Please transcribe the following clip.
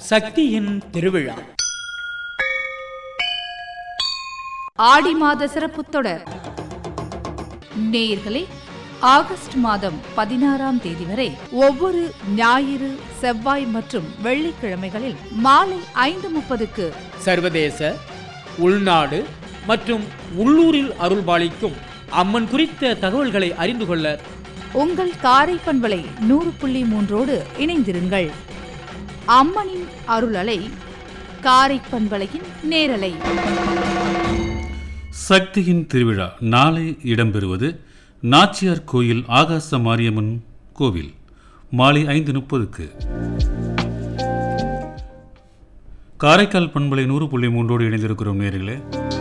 சக்தியின் திருவிழா ஆடி மாத சிறப்பு தொடர் நேயர்களே ஆகஸ்ட் மாதம் பதினாறாம் தேதி வரை ஒவ்வொரு ஞாயிறு செவ்வாய் மற்றும் வெள்ளிக்கிழமைகளில் மாலை ஐந்து முப்பதுக்கு சர்வதேச உள்நாடு மற்றும் உள்ளூரில் அருள்பாலிக்கும் அம்மன் குறித்த தகவல்களை அறிந்து கொள்ள உங்கள் காரை பண்பலை நூறு புள்ளி மூன்றோடு இணைந்திருங்கள் அம்மனின் அருளலை காரை பண்பலையின் நேரலை சக்தியின் திருவிழா நாளை இடம்பெறுவது நாச்சியார் கோயில் ஆகாச மாரியம்மன் கோவில் மாலை ஐந்து முப்பதுக்கு காரைக்கால் பண்பலை நூறு புள்ளி மூன்றோடு இணைந்திருக்கிறோம் நேர்களே